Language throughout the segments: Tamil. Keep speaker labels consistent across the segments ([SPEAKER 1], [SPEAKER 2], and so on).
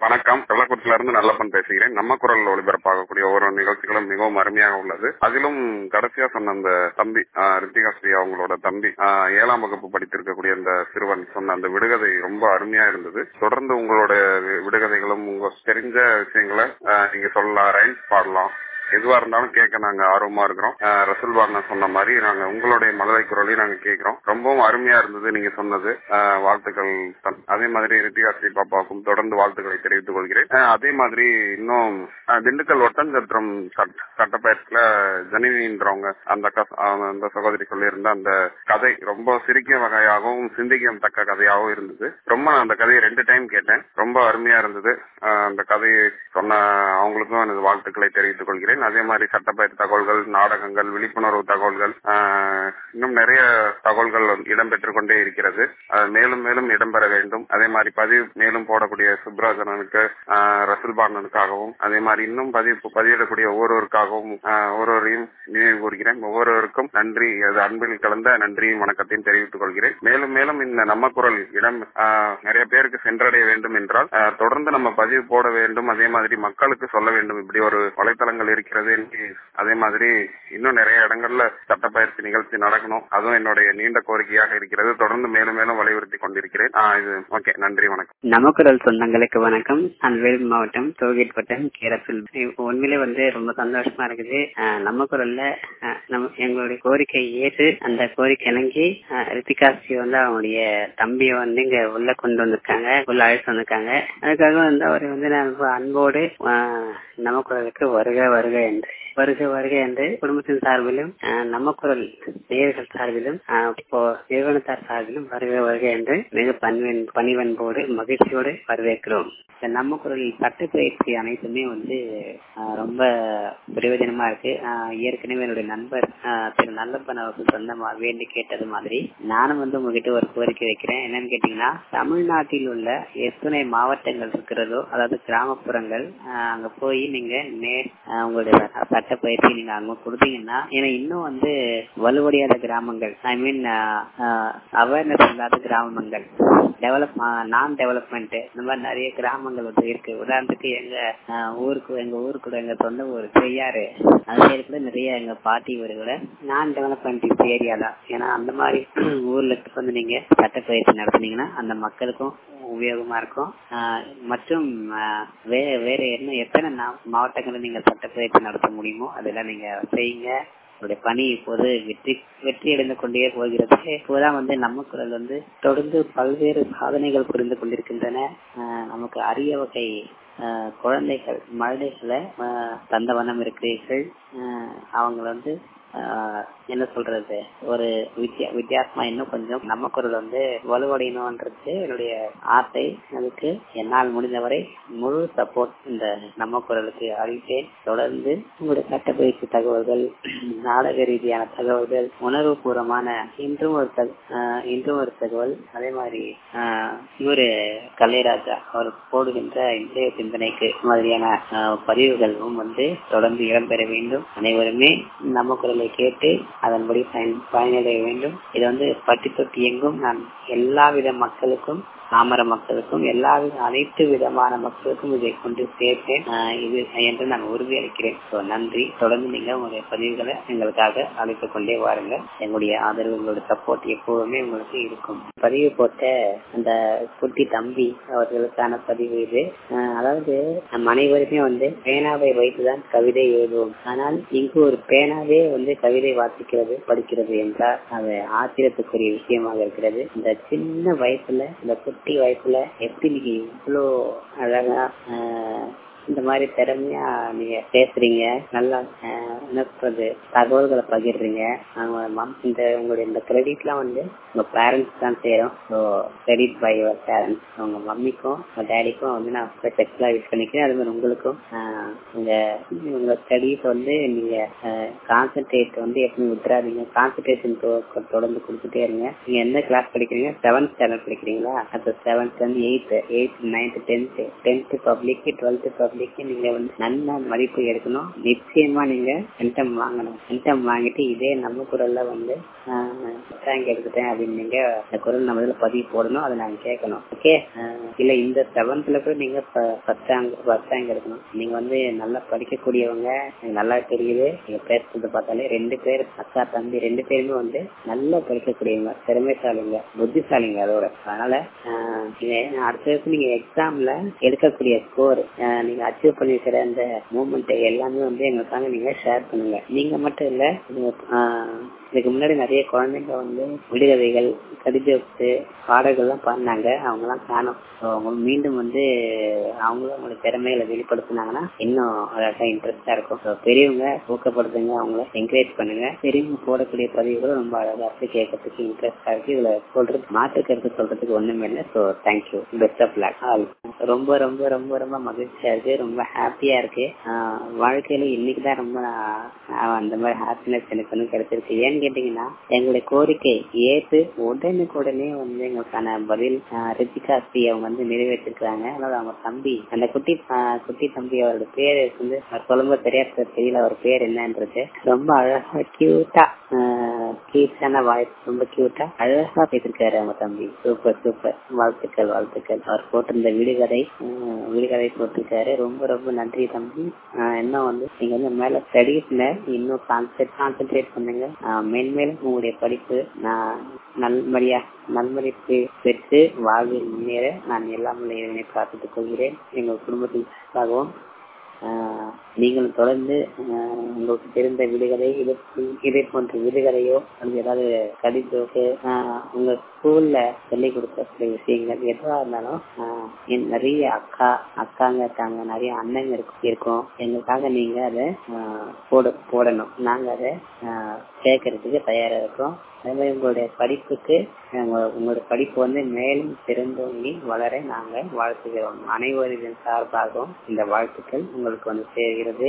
[SPEAKER 1] வணக்கம் கள்ளக்குறிச்சியில இருந்து நல்லப்பன் பேசுகிறேன் நம்ம குரல் ஒளிபரப்பாகக்கூடிய ஒவ்வொரு நிகழ்ச்சிகளும் மிகவும் அருமையாக உள்ளது அதிலும் கடைசியா சொன்ன அந்த தம்பி ஆஹ், ரித்திகா ஸ்ரீ அவங்களோட தம்பி ஆஹ், ஏழாம் வகுப்பு படித்திருக்கக்கூடிய அந்த சிறுவன் சொன்ன அந்த விடுகதை ரொம்ப அருமையா இருந்தது தொடர்ந்து உங்களோட வி- விடுகதைகளும் உங்க தெரிஞ்ச விஷயங்களை ஆஹ், நீங்க சொல்லலாம் ரைம்ஸ் பாடலாம் எதுவா இருந்தாலும் கேட்க நாங்க ஆர்வமா இருக்கிறோம் ஆஹ், ரசூல் பார்னா சொன்ன மாதிரி நாங்க உங்களுடைய மதுரை குரலையும் நாங்க கேட்கிறோம் ரொம்பவும் அருமையா இருந்தது நீங்க சொன்னது ஆஹ், வாழ்த்துக்கள் தன்- அதே மாதிரி ரித்திகா ஸ்ரீ பாப்பாவுக்கும் தொடர்ந்து வாழ்த்துக்களை தெரிவித்துக் கொள்கிறேன் ஆஹ், அதே மாதிரி இன்னும் ஆஹ், திண்டுக்கல் ஒட்டஞ்சத்திரம் சட்- சட்டப்பயிற்சியில ஜனினின்றவங்க அந்த அக்கா- ஆஹ், அந்த சகோதரி சொல்லியிருந்த அந்த கதை ரொம்ப சிரிக்க வகையாகவும் சிந்திக்க தக்க கதையாகவும் இருந்தது ரொம்ப நான் அந்த கதையை ரெண்டு டைம் கேட்டேன் ரொம்ப அருமையா இருந்தது ஆஹ், அந்த கதையை சொன்ன அவங்களுக்கும் எனது வாழ்த்துக்களை தெரிவித்துக் கொள்கிறேன் அதே மாதிரி சட்டப்பயிற்சி தகவல்கள் நாடகங்கள் விழிப்புணர்வு தகவல்கள் ஆஹ், இன்னும் நிறைய தகவல்கள் வந்து இடம்பெற்றுக் கொண்டே இருக்கிறது அது மேலும் மேலும் இடம்பெற வேண்டும் அதே மாதிரி பதிவு மேலும் போடக்கூடிய சுப்ராஜனனுக்கு ஆஹ், ரசூல் பார்னனுக்காகவும் அதே மாதிரி இன்னும் பதிவு பதிவிடக்கூடிய ஒவ்வொருவருக்காகவும் ஆஹ், ஒவ்வொருவரையும் நினைவு கூறுகிறேன் ஒவ்வொருவருக்கும் நன்றி அது அன்பில் கலந்த நன்றியும் வணக்கத்தையும் தெரிவித்துக் கொள்கிறேன் மேலும் மேலும் இந்த நம்ம குரல் இடம் ஆஹ், நிறைய பேருக்கு சென்றடைய வேண்டும் என்றால் ஆஹ், தொடர்ந்து நம்ம பதிவு போட வேண்டும் அதே மாதிரி மக்களுக்கு சொல்ல வேண்டும் இப்படி ஒரு வலைத்தளங்கள் இருக்கிறது என்று அதே மாதிரி இன்னும் நிறைய இடங்கள்ல சட்டப்பயிற்சி நிகழ்ச்சி நடக்கணும் அதுவும் என்னுடைய நீண்ட கோரிக்கையாக இருக்கிறது தொடர்ந்து மேலும் மேலும் வலியுறுத்தி கொண்டிருக்கிறேன் ஆஹ், இது ஓகே நன்றி வணக்கம்
[SPEAKER 2] நமக்குரல் சொந்தங்களுக்கு வணக்கம் நான் வேலூர் மாவட்டம் டோல்கேட் வட்டம் கேரத்தில் உண்மையிலே வந்து ரொம்ப சந்தோஷமா இருக்குது அஹ் நம்ம குரல்ல அஹ் நம்ம எங்களுடைய கோரிக்கை ஏற்று அந்த கோரிக்கை இணங்கி அஹ் ரித்திகா ஸ்ரீ வந்து அவங்களுடைய தம்பியை வந்து இங்க உள்ள கொண்டு வந்திருக்காங்க உள்ள அழைத்து வந்திருக்காங்க அதுக்காக வந்து அவரை வந்து நான் ரொம்ப அன்போடு அஹ் நம்ம குரலுக்கு வருக வருக என்று வருக வருக என்று குடும்பத்தின் சார்பிலும் அஹ், நம்ம குரல் நேயர்கள் சார்பிலும் அஹ், இப்போ நிறுவனத்தார் சார்பிலும் வருக வருக என்று மிக பணிவன் பணிவன்போடு மகிழ்ச்சியோடு வரவேற்கிறோம் இந்த நம்ம குரல் சட்டப்பயிற்சி அனைத்துமே வந்து அஹ், ரொம்ப பிரயோஜனமா இருக்கு அஹ், ஏற்கனவே என்னுடைய நண்பர் அஹ், திரு நல்லப்பன் அவர்கள் சொந்த வேண்டி கேட்டது மாதிரி நானும் வந்து உங்ககிட்ட ஒரு கோரிக்கை வைக்கிறேன் என்னன்னு கேட்டீங்கன்னா தமிழ்நாட்டில் உள்ள எத்தனை மாவட்டங்கள் இருக்கிறதோ அதாவது கிராமப்புறங்கள் அஹ், அங்க போய் நீங்க நே அஹ், உங்களுடைய சட்டப்பயிற்சி நீங்க அங்க கொடுத்தீங்கன்னா ஏன்னா இன்னும் வந்து வலுவடையாத கிராமங்கள் ஐ மீன் அவேர்னஸ் இல்லாத கிராமங்கள் டெவலப் நான் டெவலப்மெண்ட் இந்த மாதிரி நிறைய கிராமங்கள் வந்து இருக்கு உதாரணத்துக்கு எங்க அஹ், ஊருக்கு எங்க ஊருக்கு கூட எங்க சொந்த ஊர் செய்யாறு அது சைடு கூட நிறைய எங்க பாட்டி ஊரு கூட நான் டெவலப்மெண்ட் ஏரியா தான் ஏன்னா அந்த மாதிரி ஊர்ல வந்து நீங்க சட்டப்பயிற்சி நடத்துனீங்கன்னா அந்த மக்களுக்கும் உபயோகமா இருக்கும் ஆஹ் மற்றும் ஆஹ் வே- வேற என்ன எத்தனை நா- மாவட்டங்களில் நீங்க சட்டப்பயிற்சி நடத்த முடியுமோ அதெல்லாம் நீங்க செய்யுங்க உங்களுடைய பணி இப்போது வெற்றி வெற்றி அடைந்து கொண்டே போகிறது இப்போதான் வந்து நம்ம குரல் வந்து தொடர்ந்து பல்வேறு சாதனைகள் புரிந்து கொண்டிருக்கின்றன ஆஹ் நமக்கு அரிய வகை ஆஹ் குழந்தைகள் மழலைகளை ஆஹ் தந்த வண்ணம் இருக்கிறீர்கள் ஆஹ் அவங்க வந்து ஆஹ் என்ன சொல்றது ஒரு வித்தியா வித்தியாசமா இன்னும் கொஞ்சம் நம்ம குரல் வந்து வலுவடையணும்ன்றது என்னுடைய ஆசை அதுக்கு என்னால் முடிந்தவரை முழு சப்போர்ட் இந்த நம்ம குரலுக்கு அளித்தேன் தொடர்ந்து உங்களுடைய சட்டப்பயிற்சி தகவல்கள் நாடக ரீதியான தகவல்கள் உணர்வு பூர்வமான இன்றும் ஒரு தக- ஆஹ் இன்றும் ஒரு தகவல் அதே மாதிரி ஆஹ் இவரு கலைராஜா அவர் போடுகின்ற இன்றைய சிந்தனைக்கு மாதிரியான ஆஹ் பதிவுகளும் வந்து தொடர்ந்து இடம்பெற வேண்டும் அனைவருமே நம்ம குரலை கேட்டு அதன்படி பயன் பயனடைய வேண்டும் இது வந்து பட்டி தொட்டி எங்கும் நான் எல்லா வித மக்களுக்கும் பாமர மக்களுக்கும் எல்லா வித அனைத்து விதமான மக்களுக்கும் இதை கொண்டு சேர்த்தேன் ஆஹ் இது என்று நான் உறுதியளிக்கிறேன் So, நன்றி தொடர்ந்து நீங்க உங்களுடைய பதிவுகளை எங்களுக்காக அழைத்துக் கொண்டே வாருங்கள் எங்களுடைய ஆதரவு உங்களுடைய சப்போர்ட் எப்போதுமே உங்களுக்கு இருக்கும் பதிவு போட்ட அந்த குட்டி தம்பி அவர்களுக்கான பதிவு இது ஆஹ் அதாவது நம் அனைவருமே வந்து பேனாவை வைத்துதான் கவிதை எழுதுவோம் ஆனால் இங்கு ஒரு பேனாவே வந்து கவிதை வாசிக்கிறது படிக்கிறது என்றால் அது ஆச்சரியத்துக்குரிய விஷயமாக இருக்கிறது இந்த சின்ன வயசுல இந்த குட்டி வயசுல எப்படி நீங்க இவ்வளோ அழகா ஆஹ் இந்த மாதிரி திறமையா நீங்க பேசுறீங்க நல்லா ஆஹ், என்ன சொல்றது தகவல்களை பகிர்றீங்க அவங்க மம் இந்த உங்களுடைய இந்த கிரெடிட்லாம் வந்து உங்க பேரண்ட்ஸ் தான் சேரும் so credit by your parents உங்க மம்மிக்கும் உங்க டேடிக்கும் வந்து நான் ஸ்பெஷலா யூஸ் பண்ணிக்கிறேன் அது மாதிரி உங்களுக்கும் ஆஹ், உங்க உங்க ஸ்டடீஸ் வந்து நீங்க கான்சென்ட்ரேட் வந்து எப்பவும் விட்டுறாதீங்க கான்சென்ட்ரேஷன் தொடர்ந்து கொடுத்துட்டே இருங்க நீங்க எந்த கிளாஸ் படிக்கிறீங்க செவன்த் ஸ்டாண்டர்ட் படிக்கிறீங்களா அப்ப செவன்த் வந்து eighth eighth ninth tenth tenth public twelfth public நீங்க வந்து நல்ல மதிப்பு எடுக்கணும் நிச்சயமா நீங்க சென்டம் வாங்கணும் சென்டம் வாங்கிட்டு இதே நம்ம குரல்ல வந்து ரேங்க் எடுத்துட்டேன் அப்படின்னு நீங்க அந்த குரல் நம்ம இதுல பதிவு போடணும் அதை நாங்க கேட்கணும் ஓகே இல்ல இந்த செவன்த்ல கூட நீங்க ஃபர்ஸ்ட் ரேங்க் ஃபர்ஸ்ட் ரேங்க் எடுக்கணும் நீங்க வந்து நல்லா படிக்கக்கூடியவங்க எனக்கு நல்லா தெரியுது நீங்க பேசுறது பார்த்தாலே ரெண்டு பேர் அக்கா தம்பி ரெண்டு பேருமே வந்து நல்லா படிக்கக்கூடியவங்க திறமைசாலிங்க புத்திசாலிங்க அதோட அதனால அடுத்த வருஷம் நீங்க எக்ஸாம்ல எடுக்கக்கூடிய ஸ்கோர் நீங்க அச்சீவ் பண்ணிருக்கிற அந்த மூமெண்ட் எல்லாமே வந்து எங்களுக்காக நீங்க ஷேர் பண்ணுங்க நீங்க மட்டும் இல்ல இதுக்கு முன்னாடி நிறைய குழந்தைங்க வந்து விடுகதைகள் கடிதத்து பாடல்கள்லாம் பாடினாங்க அவங்க எல்லாம் காணும் அவங்க மீண்டும் வந்து அவங்களும் அவங்களோட திறமைகளை வெளிப்படுத்தினாங்கன்னா இன்னும் அதான் இன்ட்ரெஸ்டா இருக்கும் பெரியவங்க ஊக்கப்படுத்துங்க அவங்கள என்கரேஜ் பண்ணுங்க பெரியவங்க போடக்கூடிய பதிவுகளும் ரொம்ப அழகா இருக்கு கேட்கறதுக்கு இன்ட்ரெஸ்டா இருக்கு இதுல சொல்றது மாற்று கருத்து சொல்றதுக்கு ஒண்ணுமே இல்லை so thank you best of luck ரொம்ப ரொம்ப ரொம்ப ரொம்ப மகிழ்ச்சியா இருக்கு ரொம்ப ஹாப்பியா இருக்கு வாழ்க்கையில இன்னைக்குதான் ரொம்ப அந்த மாதிரி ஹாப்பினஸ் எனக்கு வந்து கிடைச்சிருக்கு ஏன்னு கேட்டீங்கன்னா எங்களுடைய கோரிக்கை ஏத்து உடனுக்கு உடனே வந்து எங்களுக்கான பதில் ரித்திகா ஸ்ரீ அவங்க வந்து நிறைவேற்றிருக்காங்க அதனால அவங்க தம்பி அந்த குட்டி குட்டி தம்பி அவரோட பேர் வந்து சொல்லும்போது தெரியாத தெரியல அவர் பேர் என்னன்றது ரொம்ப அழகா கியூட்டா கியூட்டான வாய்ஸ் ரொம்ப கியூட்டா அழகா பேசிருக்காரு அவங்க தம்பி சூப்பர் சூப்பர் வாழ்த்துக்கள் வாழ்த்துக்கள் அவர் போட்டிருந்த விடுகதை விடுகதை போட்டிருக்காரு ரொம்ப ரொம்ப நன்றி தம்பி இன்னும் வந்து நீங்க வந்து மேல ஸ்டடீஸ்ல இன்னும் கான்சென்ட்ரேட் பண்ணுங்க மென்மேலும் உங்களுடைய படிப்பு நான் நல்மரியா நல்மறை பெற்று வாழ்வில் முன்னேற நான் எல்லாம் இறைவனை பிரார்த்தித்துக் கொள்கிறேன் எங்கள் குடும்பத்திற்காகவும் நீங்களும் தொடர்ந்து உங்களுக்கு தெரிந்த விடுகதை இது இதே போன்ற விடுகதையோ அல்லது ஏதாவது கடிதோக்கு உங்க ஸ்கூல்ல சொல்லிக் கொடுக்கக்கூடிய விஷயங்கள் எதுவா இருந்தாலும் நிறைய அக்கா அக்காங்க இருக்காங்க நிறைய அண்ணங்க இருக்கும் எங்களுக்காக நீங்க அதை போட போடணும் நாங்க அதை கேட்கறதுக்கு தயாரா இருக்கோம் அதே மாதிரி உங்களுடைய படிப்புக்கு உங்களுடைய படிப்பு வந்து மேலும் சிறந்தோங்கி வளர நாங்க வாழ்த்துகிறோம் அனைவரின் சார்பாகவும் இந்த வாழ்த்துக்கள் உங்களுக்கு வந்து சேர்கிறது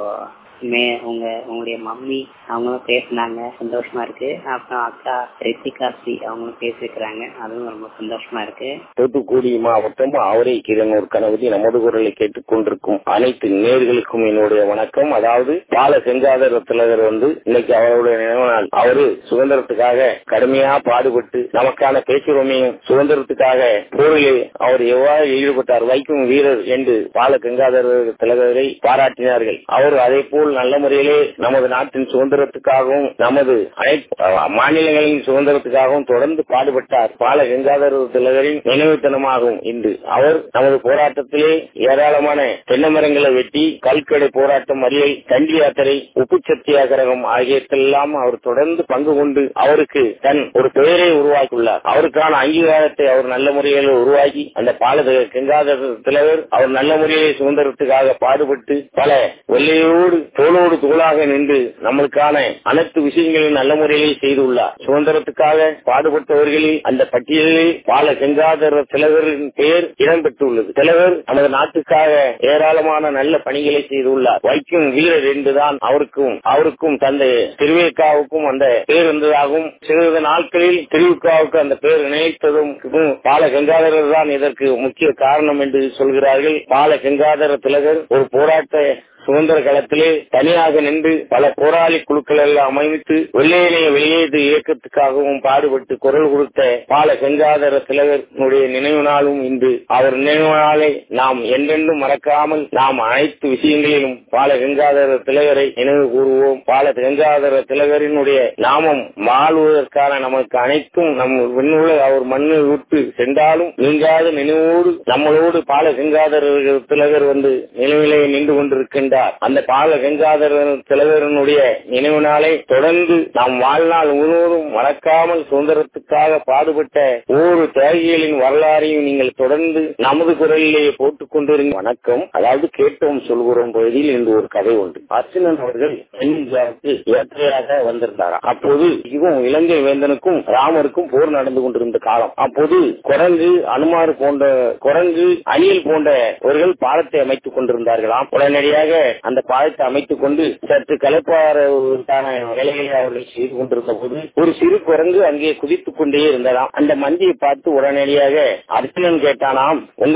[SPEAKER 2] மே உங்க உங்களுடைய மம்மி அவங்களும் பேசினாங்க சந்தோஷமா இருக்கு அப்புறம் அக்கா ரித்திகா ஸ்ரீ அவங்களும் பேசிருக்கிறாங்க அதுவும் ரொம்ப சந்தோஷமா இருக்கு
[SPEAKER 3] தூத்துக்குடி மாவட்டம் அவரை கிரனூர் கணபதி நமது குரலை கேட்டுக் கொண்டிருக்கும் அனைத்து நேர்களுக்கும் என்னுடைய வணக்கம் அதாவது பால செங்காதர திலகர் வந்து இன்னைக்கு அவருடைய நினைவு நாள் அவரு சுதந்திரத்துக்காக கடுமையா பாடுபட்டு நமக்கான பேச்சுரிமையும் சுதந்திரத்துக்காக போரிலே அவர் எவ்வாறு ஈடுபட்டார் வைக்கும் வீரர் என்று பால கங்காதர திலகரை பாராட்டினார்கள் அவர் அதே போல் நல்ல முறையிலே நமது நாட்டின் சுதந்திரத்துக்காகவும் நமது அனைத்து மாநிலங்களின் சுதந்திரத்துக்காகவும் தொடர்ந்து பாடுபட்டார் பால கங்காதர திலகரின் நினைவுத்தனமாகும் இன்று அவர் நமது போராட்டத்திலே ஏராளமான தென்னை மரங்களை வெட்டி கல்கடை போராட்டம் மறியல் தண்டி யாத்திரை உப்பு சத்தியாகிரகம் ஆகியவற்றெல்லாம் அவர் தொடர்ந்து பங்கு கொண்டு அவருக்கு தன் ஒரு பெயரை உருவாக்கியுள்ளார் அவருக்கான அங்கீகாரத்தை அவர் நல்ல முறையில் உருவாக்கி அந்த பால கங்காதர திலகர் அவர் நல்ல முறையிலே சுதந்திரத்துக்காக பாடுபட்டு பல வெள்ளையோடு தோளோடு தோளாக நின்று நம்மளுக்கான அனைத்து விஷயங்களையும் நல்ல முறையிலே செய்துள்ளார் சுதந்திரத்துக்காக பாடுபட்டவர்களில் அந்த பட்டியலில் பால கங்காதர திலகரின் பெயர் இடம்பெற்றுள்ளது திலகர் நமது நாட்டுக்காக ஏராளமான நல்ல பணிகளை செய்துள்ளார் வைக்கும் வீரர் என்றுதான் அவருக்கும் அவருக்கும் தந்தை திருவேக்காவுக்கும் அந்த பெயர் இருந்ததாகவும் சிறிது நாட்களில் திருவிக்காவுக்கு அந்த பெயர் நினைத்ததும் பால கங்காதரர் தான் இதற்கு முக்கிய காரணம் என்று சொல்கிறார்கள் பால கங்காதர திலகர் ஒரு போராட்ட சுதந்திர களத்திலே தனியாக நின்று பல போராளி குழுக்கள் எல்லாம் அமைத்து வெள்ளையிலேய வெளியேறு இயக்கத்துக்காகவும் பாடுபட்டு குரல் கொடுத்த பால கங்காதர திலகருடைய நினைவு நாளும் இன்று அவர் நினைவு நாளை நாம் என்றென்றும் மறக்காமல் நாம் அனைத்து விஷயங்களிலும் பால கங்காதர திலகரை நினைவு கூறுவோம் பால கங்காதர திலகரினுடைய நாமம் வாழ்வதற்கான நமக்கு அனைத்தும் நம் விண்ணுல அவர் மண்ணை விட்டு சென்றாலும் நீங்காத நினைவோடு நம்மளோடு பால கங்காதர திலகர் வந்து நினைவிலே நின்று கொண்டிருக்கின்றார் அந்த பால கங்காதர திலகரனுடைய நினைவு நாளை தொடர்ந்து நாம் வாழ்நாள் முழுவதும் மறக்காமல் சுதந்திரத்துக்காக பாடுபட்ட ஒவ்வொரு தியாகிகளின் வரலாறையும் நீங்கள் தொடர்ந்து நமது குரலிலேயே போட்டுக் கொண்டிருங்க வணக்கம் அதாவது கேட்டோம் சொல்கிறோம் பகுதியில் இன்று ஒரு கதை உண்டு அர்ஜுனன் அவர்கள் தென்னிந்தியாவுக்கு யாத்திரையாக வந்திருந்தாராம் அப்போது இவன் இலங்கை வேந்தனுக்கும் ராமருக்கும் போர் நடந்து கொண்டிருந்த காலம் அப்போது குரங்கு அனுமார் போன்ற குரங்கு அணில் போன்றவர்கள் பாலத்தை அமைத்துக் கொண்டிருந்தார்களாம் உடனடியாக அந்த பாலத்தை அமைத்துக் கொண்டு சற்று கலைப்பான வேலைகளை அவர்கள் செய்து கொண்டிருந்த போது ஒரு சிறு குரங்கு அங்கே குதித்துக் கொண்டே இருந்ததாம் அந்த மந்தியை பார்த்து உடனடியாக அர்ஜுனன் கேட்டானாம் உங்க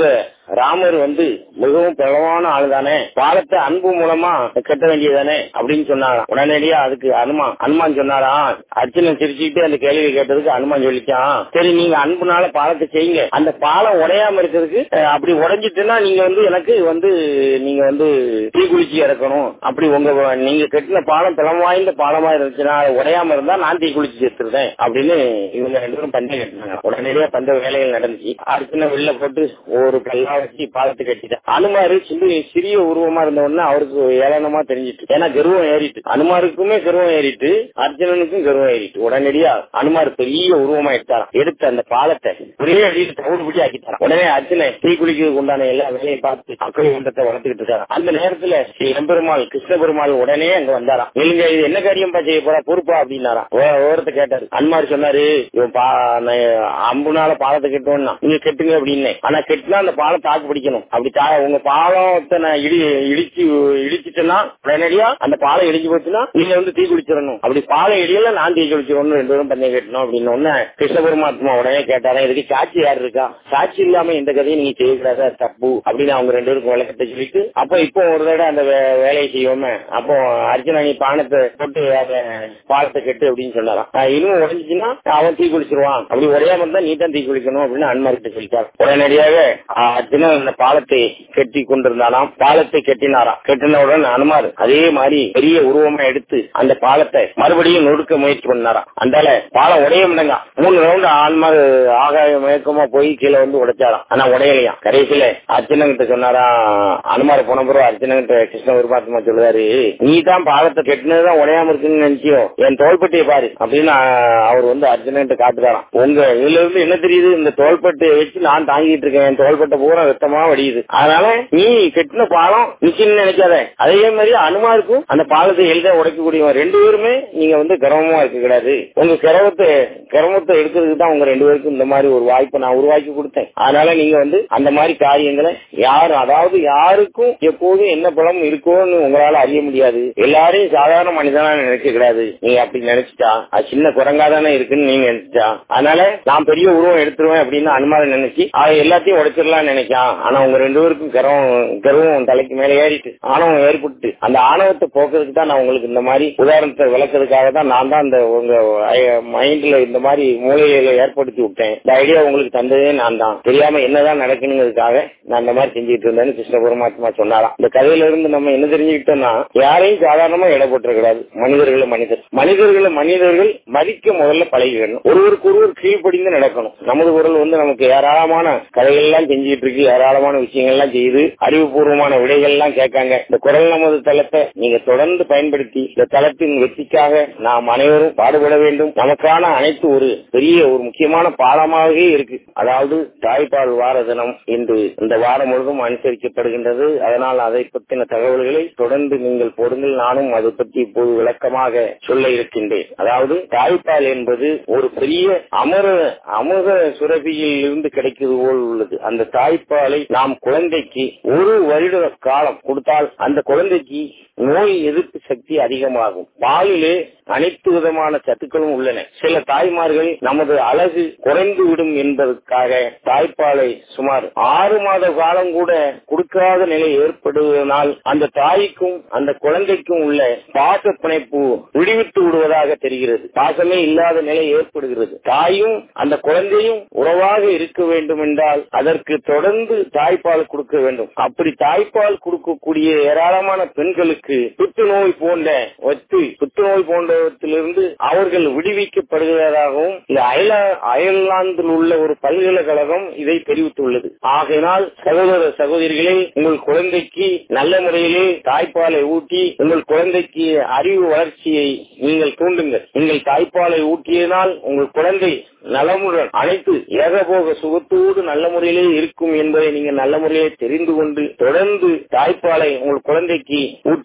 [SPEAKER 3] ராமர் வந்து மிகவும் பிரபலமான ஆளு தானே பாலத்தை அன்பு மூலமா கட்ட வேண்டியதானே அப்படின்னு சொன்னாராம் உடனடியா அதுக்கு அனுமான் அனுமான் சொன்னாராம் அர்ஜுனன் சிரிச்சுக்கிட்டு அந்த கேள்வி கேட்டதுக்கு அனுமான் சொல்லிச்சான் சரி நீங்க அன்புனால பாலத்தை செய்யுங்க அந்த பாலம் உடையாம இருக்கிறதுக்கு அஹ், அப்படி உடைஞ்சிட்டுன்னா நீங்க வந்து எனக்கு வந்து நீங்க வந்து தீ குளிச்சு இறக்கணும் அப்படி உங்க நீங்க கட்டின பாலம் பலம் வாய்ந்த பாலமா இருந்துச்சுன்னா அது உடையாம இருந்தா நான் தீ குளிச்சு செத்துருந்தேன் அப்படின்னு இவங்க ரெண்டு பேரும் பந்தயம் கட்டினாங்க உடனடியா பந்த வேலைகள் நடந்துச்சு அர்ஜுன வெளில போட்டு ஒரு கல்லா வச்சு பாலத்தை கட்டிட்டேன் அனுமாரு சிறு சிறிய உருவமா இருந்த உடனே அவருக்கு ஏளனமா தெரிஞ்சிட்டு ஏன்னா கர்வம் ஏறிட்டு அனுமாருக்குமே கர்வம் ஏறிட்டு அர்ஜுனனுக்கும் கர்வம் ஏறிட்டு உடனடியா அனுமார் பெரிய உருவமா எடுத்தாராம் எடுத்து அந்த பாலத்தை ஒரே அடியில் தவிடு பிடி ஆக்கிட்டாராம் உடனே அர்ஜுனை தீ குளிக்கிறதுக்கு உண்டான எல்லா வேலையும் பார்த்து அக்கறை குண்டத்தை வளர்த்துக்கிட்டு இருக்காராம் அந்த நேரத்துல ஸ்ரீ எம்பெருமாள் கிருஷ்ண பெருமாள் உடனே அங்க வந்தாராம் நீங்க இது என்ன காரியம் செய்ய போறா பொறுப்பா அப்படின்னாராம் ஓ- ஓரத்தை கேட்டாரு அன்மார் சொன்னாரு இவன் பா- நான் அம்புனால பாலத்தை கட்டுவோம்னா நீங்க கெட்டுங்க அப்படின்னு ஆனா கெட்டினா அந்த பாலம் தாக்கு பிடிக்கணும் அப்படி தா- உங்க பாலத்தை நான் இடி இடிச்சு இடிச்சிட்டேன்னா உடனடியா அந்த பாலம் இடிச்சு போச்சுன்னா நீங்க வந்து தீ குளிச்சிடணும் அப்படி பாலம் இடியல நான் தீ குளிச்சிடணும் ரெண்டு பேரும் பண்ணி கட்டணும் அப்படின்னு உடனே கிருஷ்ண பெருமாத்மா உடனே கேட்டாரா இதுக்கு சாட்சி யார் இருக்கா சாட்சி இல்லாம எந்த கதையும் நீங்க செய்யக்கூடாது அது தப்பு அப்படின்னு அவங்க ரெண்டு பேருக்கும் விளக்கத்தை சொல்லிட்டு அப்போ இப்போ ஒரு தடவை அந்த வே- வேலையை செய்வோமே அப்போ அர்ஜுனா நீ பானத்தை போட்டு அதை பாலத்தை கெட்டு அப்படின்னு சொன்னாராம் ஆஹ் இனிமே உடஞ்சிச்சுன்னா அவன் தீ குளிச்சிருவான் அப்படி உடையாம இருந்தா நீ தான் தீ குளிக்கணும் அப்படின்னு அன்மார்கிட்ட சொல்லிட்டார் உடனடியாக ஆஹ் அர்ஜுனன் அந்த பாலத்தை கெட்டி கொண்டிருந்தானாம் பாலத்தை கெட்டினாராம் கெட்டினவுடன் அனுமார் அதே மாதிரி பெரிய உருவமா எடுத்து அந்த பாலத்தை மறுபடியும் நொடுக்க முயற்சி பண்ணாராம் அந்தால பாலம் உடைய முடிங்க மூணு ரவுண்ட் ஆன்மார் ஆகாய மயக்கமா போய் கீழே வந்து உடைச்சாராம் ஆனா உடையலையாம் கடைசியில அர்ஜுனன் கிட்ட சொன்னாரா அனுமார் போன பிறகு அர்ஜுனன் கிட்ட கிருஷ்ண பரமாத்மா சொல்லுவாரு நீ தான் பாலத்தை கெட்டினதுதான் உடையாம இருக்குன்னு நினைச்சியோ என் தோள்பட்டியை பாரு அப்படின்னு ஆஹ், அவர் வந்து அர்ஜுனன் கிட்ட காட்டுறாராம் உங்க இதுல இருந்து என்ன தெரியுது இந்த தோள்பட்டையை வச்சு நான் தாங்கிட்டு இருக்கேன் என் தோள்பட்டை பூரா ரத்தமா வடியுது அதனால நீ கெட்டின பாலம் நிச்சயம் நினைக்காத அதே மாதிரி அனுமாருக்கும் அந்த பாலத்தை எளிதா உடைக்கக்கூடியவன் ரெண்டு பேருமே நீங்க வந்து கிரமமா இருக்க கூடாது உங்க கிரமத்தை கிரமத்தை எடுக்கிறதுக்கு தான் உங்க ரெண்டு பேருக்கும் இந்த மாதிரி ஒரு வாய்ப்பை நான் உருவாக்கி கொடுத்தேன் அதனால நீங்க வந்து அந்த மாதிரி காரியங்களை யாரும் அதாவது யாருக்கும் எப்போதும் என்ன பலம் இருக்கோன்னு உங்களால அறிய முடியாது எல்லாரையும் சாதாரண மனிதனா நினைக்க கூடாது நீங்க அப்படி நினைச்சிட்டா அது சின்ன குரங்கா தானே இருக்குன்னு நீங்க நினைச்சிட்டா அதனால நான் பெரிய உருவம் எடுத்துருவேன் அப்படின்னு அனுமானம் நினைச்சு அதை எல்லாத்தையும் உடைச்சிடலாம் நினைக்கான் ஆனா உங்க ரெண்டு பேருக்கும் கர்வம் கர்வம் தலைக்கு மேல ஏறிட்டு ஆணவம் ஏற்பட்டு அந்த ஆணவத்தை போக்குறதுக்கு தான் நான் உங்களுக்கு இந்த மாதிரி உதாரணத்தை விளக்குறதுக்காக தான் நான் தான் அந்த உங்க மைண்ட்ல இந்த மாதிரி மூலையில ஏற்படுத்தி விட்டேன் இந்த ஐடியா உங்களுக்கு தந்ததே நான் தான் தெரியாம என்னதான் நடக்கணுங்கிறதுக்காக நான் இந்த மாதிரி செஞ்சுட்டு இருந்தேன்னு கிருஷ்ண பரமாத்மா சொன்னாராம் இந்த கதையில இருந்து நம்ம என்ன தெரிஞ்சுக்கிட்டோம்னா யாரையும் சாதாரணமா இட போட்டுறக்கூடாது மனிதர்களை மனிதர் மனிதர்களை மனிதர்கள் மதிக்க முதல்ல பழகிக்கணும் ஒருவருக்கு ஒருவர் கீழ்ப்படிந்து நடக்கணும் நமது குரல் வந்து நமக்கு ஏராளமான கதைகள் எல்லாம் செஞ்சுட்டு இருக்கு ஏராளமான விஷயங்கள் எல்லாம் செய்யுது அறிவுபூர்வமான விடைகள் எல்லாம் கேட்காங்க இந்த குரல் நமது தளத்தை நீங்க தொடர்ந்து பயன்படுத்தி இந்த தளத்தின் வெற்றிக்காக நாம் அனைவரும் பாடுபட வேண்டும் நமக்கான அனைத்து ஒரு பெரிய ஒரு முக்கியமான பாடமாகவே இருக்கு அதாவது தாய்ப்பால் வார தினம் இன்று இந்த வாரம் முழுவதும் அனுசரிக்கப்படுகின்றது அதனால் அதை பற்றின தகவல்களை தொடர்ந்து நீங்கள் போடுங்கள் நானும் அதை பற்றி இப்போது விளக்கமாக சொல்ல இருக்கின்றேன் அதாவது தாய்ப்பால் என்பது ஒரு பெரிய அமர அமுத சுரபியில் இருந்து கிடைக்கிறது போல் உள்ளது அந்த தாய்ப்பாலை நாம் குழந்தைக்கு ஒரு வருட காலம் கொடுத்தால் அந்த குழந்தைக்கு நோய் எதிர்ப்பு சக்தி அதிகமாகும் பாலிலே அனைத்து விதமான சத்துக்களும் உள்ளன சில தாய்மார்கள் நமது அழகு குறைந்து விடும் என்பதற்காக தாய்ப்பாலை சுமார் ஆறு மாத காலம் கூட கொடுக்காத நிலை ஏற்படுவதனால் அந்த தாய்க்கும் அந்த குழந்தைக்கும் உள்ள பாச பிணைப்பு விடுவித்து விடுவதாக தெரிகிறது பாசமே இல்லாத நிலை ஏற்படுகிறது தாயும் அந்த குழந்தையும் உறவாக இருக்க வேண்டும் என்றால் அதற்கு தொடர்ந்து தாய்ப்பால் கொடுக்க வேண்டும் அப்படி தாய்ப்பால் கொடுக்கக்கூடிய ஏராளமான பெண்களுக்கு புற்றுநோய் போன்ற ஒத்து புற்றுநோய் போன்றவற்றிலிருந்து அவர்கள் விடுவிக்கப்படுகிறதாகவும் இந்த அயல- அயர்லாந்தில் உள்ள ஒரு பல்கலைக்கழகம் இதை தெரிவித்துள்ளது ஆகையினால் சகோதர சகோதரிகளே உங்கள் குழந்தைக்கு நல்ல முறையிலே தாய்ப்பாலை ஊட்டி உங்கள் குழந்தைக்கு அறிவு வளர்ச்சியை நீங்கள் தூண்டுங்கள் நீங்கள் தாய்ப்பாலை ஊட்டியதனால் உங்கள் குழந்தை நலமுடன் அனைத்து ஏகபோக சுகத்தோடு நல்ல முறையிலே இருக்கும் என்பதை நீங்க நல்ல முறையிலே தெரிந்து கொண்டு தொடர்ந்து தாய்ப்பாலை உங்கள் குழந்தைக்கு ஊட்டுங்கள்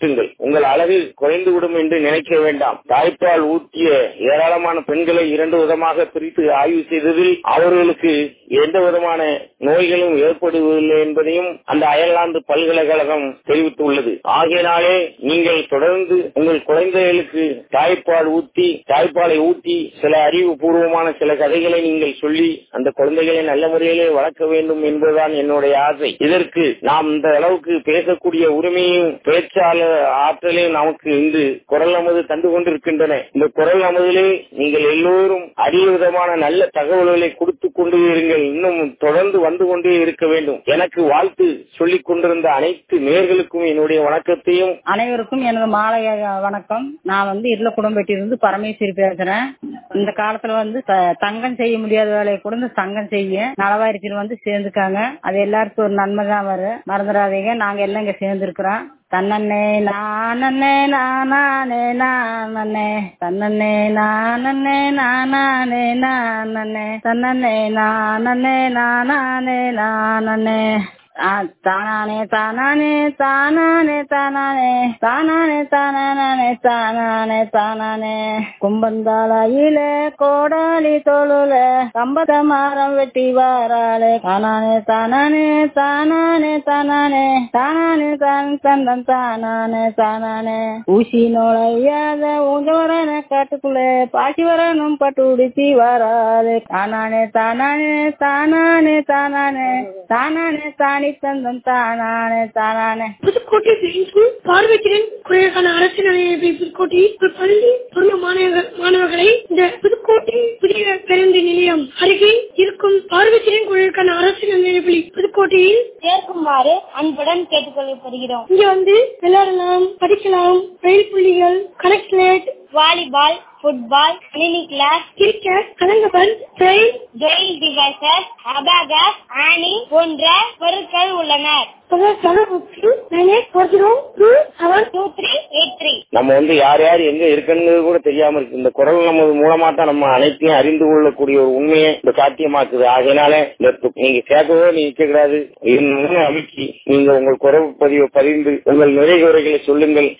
[SPEAKER 3] ஊட்டுங்கள் உங்கள் அழகு குறைந்துவிடும் என்று நினைக்க வேண்டாம் தாய்ப்பால் ஊற்றிய ஏராளமான பெண்களை இரண்டு விதமாக பிரித்து ஆய்வு செய்ததில் அவர்களுக்கு எந்த விதமான நோய்களும் ஏற்படுவதில்லை என்பதையும் அந்த அயர்லாந்து பல்கலைக்கழகம் தெரிவித்துள்ளது ஆகையினாலே நீங்கள் தொடர்ந்து உங்கள் குழந்தைகளுக்கு தாய்ப்பால் ஊட்டி தாய்ப்பாலை ஊட்டி சில அறிவுபூர்வமான சில கதைகளை நீங்கள் சொல்லி அந்த குழந்தைகளை நல்ல முறையிலே வளர்க்க வேண்டும் என்பதுதான் என்னுடைய ஆசை இதற்கு நாம் இந்த அளவுக்கு பேசக்கூடிய உரிமையும் பேச்சாளர் ஆற்றலையும் நமக்கு இன்று குரல் நமது தந்து கொண்டிருக்கின்றன இந்த குரல் நமதிலே நீங்கள் எல்லோரும் அரிய விதமான நல்ல தகவல்களை கொடுத்து கொண்டு இருங்கள் இன்னும் தொடர்ந்து வந்து கொண்டே இருக்க வேண்டும் எனக்கு வாழ்த்து சொல்லிக் கொண்டிருந்த அனைத்து நேர்களுக்கும் என்னுடைய வணக்கத்தையும்
[SPEAKER 4] அனைவருக்கும் எனது மாலை வணக்கம் நான் வந்து இருள குடும்பத்திலிருந்து பரமேஸ்வரி பேசுறேன் இந்த காலத்துல வந்து த- தங்கம் செய்ய முடியாத வேலையை கூட இந்த சங்கம் செய்ய நலவாரியத்தில் வந்து சேர்ந்துக்காங்க அது எல்லாருக்கும் ஒரு நன்மை தான் வரும் மறந்துடாதீங்க நாங்க எல்லாம் இங்க சேர்ந்துருக்கிறோம் தன்னண்ணே நானண்ணே நானே நானண்ணே தன்னண்ணே நானண்ணே நானே நானண்ணே தன்னண்ணே நானண்ணே நானே நானண்ணே ஆ, தானானே தானானே தானானே தானானே தானானே தானானே தானானே தானானே கும்பந்தாலையில கோடாலி தொழுல கம்பத மரம் வெட்டி வாராளே தானானே தானானே தானானே தானானே தானானே தான் தந்தன் தானானே தானானே ஊசி நுழையாத உஞ்சவரன காட்டுக்குள்ளே பாசி வரணும் பட்டு உடுத்தி வராது தானானே தானானே தானானே தானானே தானானே தானி தந்தன் தானானே தானானே
[SPEAKER 5] புதுக்கோட்டை பிரின்ஸ்பல் பார்வைத்திறன் குறைவுக்கான அரசு நிலையத்தை புதுக்கோட்டை ஒரு பள்ளி பொருள் மாணவ மாணவர்களை இந்த புதுக்கோட்டை புதிய பேருந்து நிலையம் அருகில் இருக்கும் பார்வைத்திறன் குறைவுக்கான அரசு நிலையப்பள்ளி புதுக்கோட்டையில்
[SPEAKER 6] சேர்க்குமாறு அன்புடன் கேட்டுக்கொள்ளப்படுகிறோம்
[SPEAKER 5] இங்க வந்து விளையாடலாம் படிக்கலாம் ரயில் புள்ளிகள் கனெக்ட்
[SPEAKER 6] வாலிபால் ஃபுட்பால் கணினி கிளாஸ்
[SPEAKER 5] கிரிக்கெட் கலங்கபல் ரயில்
[SPEAKER 6] ஜெயில் டிவைசஸ் அபாகஸ் ஆனி போன்ற பொருட்கள் உள்ளன டூ த்ரீ எயிட் த்ரீ
[SPEAKER 3] நம்ம வந்து யார் யார் எங்க இருக்குன்னு கூட தெரியாம இருக்கு இந்த குரல் நமது மூலமா தான் நம்ம அனைத்தையும் அறிந்து கொள்ளக்கூடிய ஒரு உண்மையை இந்த சாத்தியமாக்குது ஆகையினால இந்த து- நீங்க கேட்கவோ நீங்க நிக்க கூடாது அமைக்கி நீங்க உங்கள் குரல் பதிவை பதிந்து உங்கள் நிறைகுறைகளை சொல்லுங்கள்